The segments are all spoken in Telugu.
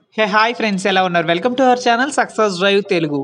హే హాయ్ ఫ్రెండ్స్ ఎలా ఉన్నారు welcome to our channel success drive Telugu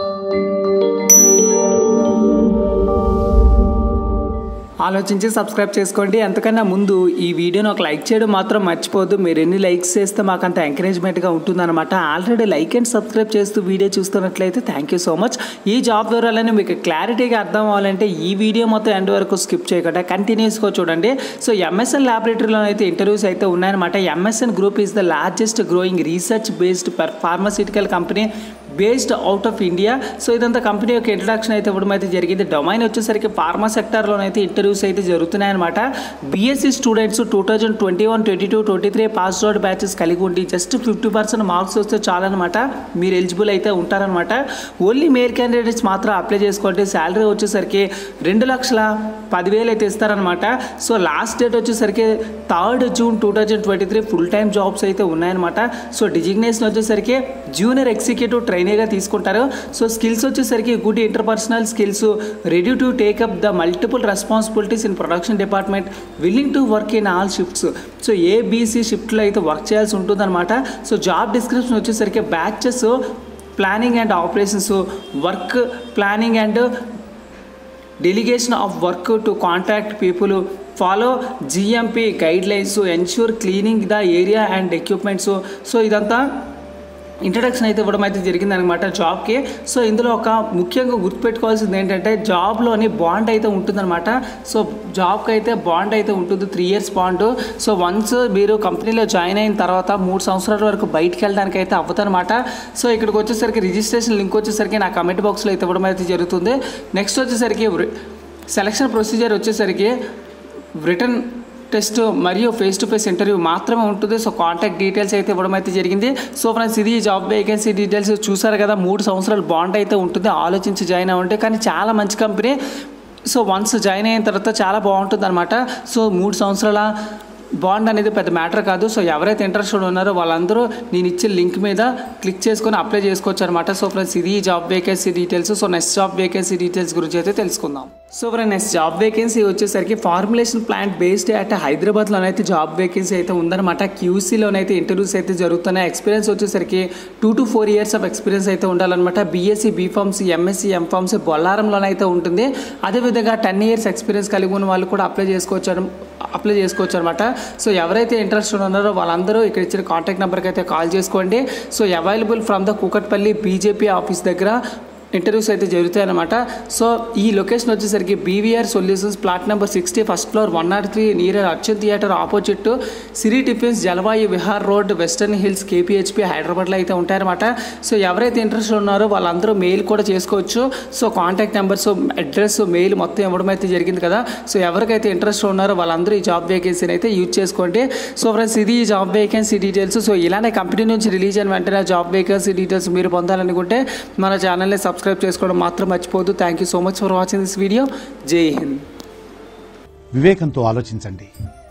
ఆలోచించి సబ్స్క్రైబ్ చేసుకోండి ఎంతకన్నా ముందు ఈ వీడియోని ఒక లైక్ చేయడం మాత్రం మర్చిపోద్దు మీరు ఎన్ని లైక్స్ చేస్తే మాకు అంత ఎంకరేజ్మెంట్గా ఉంటుందన్నమాట ఆల్రెడీ లైక్ అండ్ సబ్స్క్రైబ్ చేస్తూ వీడియో చూస్తున్నట్లయితే థ్యాంక్ యూ సో మచ్ ఈ జాబ్ వివరాలని మీకు క్లారిటీగా అర్థం అవ్వాలంటే ఈ వీడియో మొత్తం ఎండ్ వరకు స్కిప్ చేయకుండా కంటిన్యూస్గా చూడండి సో ఎంఎస్ఎన్ ల్యాబొరేటరీలో అయితే ఇంటర్వ్యూస్ అయితే ఉన్నాయన్నమాట MSN group is the largest growing research based pharmaceutical company based out of India so ఇదంతా కంపెనీ యొక్క ఇంట్రడక్షన్ అయితే ఇవ్వడం అయితే జరిగింది డొమైన్ వచ్చేసరికి ఫార్మా సెక్టర్లోనైతే ఇంటర్వ్యూస్ అయితే జరుగుతున్నాయన్నమాట BSc students two thousand twenty one twenty two twenty three pass out batches కలిగి ఉండి జస్ట్ ఫిఫ్టీ పర్సెంట్ మార్క్స్ వస్తే చాలన్నమాట మీరు ఎలిజిబుల్ అయితే ఉంటారనమాట ఓన్లీ మేల్ క్యాండిడేట్స్ మాత్రం అప్లై చేసుకోండి శాలరీ వచ్చేసరికి రెండు లక్షల పదివేలు అయితే ఇస్తారనమాట సో లాస్ట్ డేట్ వచ్చేసరికి third June two thousand twenty three full time jobs అయితే ఉన్నాయన్నమాట సో డిజిగ్నేషన్ వచ్చేసరికి జూనియర్ ఎగ్జిక్యూటివ్ ట్రైనీగా తీసుకుంటారు సో స్కిల్స్ వచ్చేసరికి good interpersonal skills ready to take up the multiple responsibilities in production department willing to work in all shifts so ABC షిఫ్ట్లో అయితే వర్క్ చేయాల్సి ఉంటుందన్నమాట సో జాబ్ డిస్క్రిప్షన్ వచ్చేసరికి batches planning and operations work planning and delegation of work to contact people follow GMP guidelines ensure cleaning the area and equipments so ఇదంతా ఇంట్రడక్షన్ అయితే ఇవ్వడం అయితే జరిగిందనమాట జాబ్కి సో ఇందులో ఒక ముఖ్యంగా గుర్తుపెట్టుకోవాల్సింది ఏంటంటే జాబ్లోని బాండ్ అయితే ఉంటుందన్నమాట సో జాబ్కి అయితే బాండ్ అయితే ఉంటుంది three years bond so once మీరు కంపెనీలో జాయిన్ అయిన తర్వాత మూడు సంవత్సరాల వరకు బయటికి వెళ్ళడానికి అయితే అవ్వదనమాట సో ఇక్కడికి వచ్చేసరికి రిజిస్ట్రేషన్ లింక్ వచ్చేసరికి నా కమెంట్ బాక్స్లో అయితే ఇవ్వడం అయితే జరుగుతుంది నెక్స్ట్ వచ్చేసరికి సెలక్షన్ ప్రొసీజర్ వచ్చేసరికి రిటర్న్ టెస్ట్ మరియు ఫేస్ టు ఫేస్ ఇంటర్వ్యూ మాత్రమే ఉంటుంది సో కాంటాక్ట్ డీటెయిల్స్ అయితే ఇవ్వడం అయితే జరిగింది సో ఫ్రెండ్స్ ఇది జాబ్ వేకెన్సీ డీటెయిల్స్ చూసారు కదా మూడు సంవత్సరాలు బాండ్ అయితే ఉంటుంది ఆలోచించి జాయిన్ అవ్వండి కానీ చాలా మంచి కంపెనీ సో వన్స్ జాయిన్ అయిన తర్వాత చాలా బాగుంటుంది అనమాట సో మూడు సంవత్సరాల బాండ్ అనేది పెద్ద మ్యాటర్ కాదు సో ఎవరైతే ఇంట్రెస్టెడ్ ఉన్నారో వాళ్ళందరూ నేను ఇచ్చే లింక్ మీద క్లిక్ చేసుకొని అప్లై చేసుకోవచ్చు అనమాట సో ఫ్రెండ్స్ ఇది job vacancy details so next job vacancy details గురించి అయితే తెలుసుకుందాం so friend next job vacancy వచ్చేసరికి ఫార్ములేషన్ ప్లాంట్ బేస్డ్ అట్ హైదరాబాద్లోనైతే జాబ్ వేకెన్సీ అయితే ఉందన్నమాట క్యూసీలోనైతే ఇంటర్వ్యూస్ అయితే జరుగుతున్నాయి ఎక్స్పీరియన్స్ వచ్చేసరికి two to four years of experience అయితే ఉండాలన్నమాట బీఎస్సీ బీఫార్మ్సీ ఎంఎస్సీ ఎంఫార్మ్సీ బొల్లారంలోనైతే ఉంటుంది అదేవిధంగా టెన్ ఇయర్స్ ఎక్స్పీరియన్స్ కలిగి ఉన్న వాళ్ళు కూడా అప్లై చేసుకోవచ్చు అప్లై చేసుకోవచ్చు అనమాట సో ఎవరైతే ఇంట్రెస్టెడ్ ఉన్నారో వాళ్ళందరూ ఇక్కడ ఇచ్చిన కాంటాక్ట్ నెంబర్కి అయితే కాల్ చేసుకోండి so available from the Kukatpally BJP office దగ్గర ఇంటర్వ్యూస్ అయితే జరుగుతాయి అనమాట సో ఈ లొకేషన్ వచ్చేసరికి BVR solutions plot number sixty first floor one not three near Archana theatre opposite Siri tiffins Jalavayu Vihar road Western Hills KPHB హైదరాబాద్లో అయితే ఉంటాయన్నమాట సో ఎవరైతే ఇంట్రెస్ట్ ఉన్నారో వాళ్ళందరూ మెయిల్ కూడా చేసుకోవచ్చు so contact numbers address mail మొత్తం ఇవ్వడం అయితే జరిగింది కదా సో ఎవరికైతే ఇంట్రెస్ట్ ఉన్నారో వాళ్ళందరూ ఈ జాబ్ వేకెన్సీని అయితే యూజ్ చేసుకోండి సో ఫ్రెండ్స్ ఇది ఈ జాబ్ వేకెన్సీ డీటెయిల్స్ సో ఇలానే కంపెనీ నుంచి రిలీజ్ అయిన వెంటనే జాబ్ వేకెన్సీ డీటెయిల్స్ మీరు పొందాలనుకుంటే మన ఛానల్ని సబ్స్క్రైబ్ చేసుకోవడం మాత్రం మర్చిపోవద్దు thank you so much for watching this video Jai Hind వివేకంతో ఆలోచించండి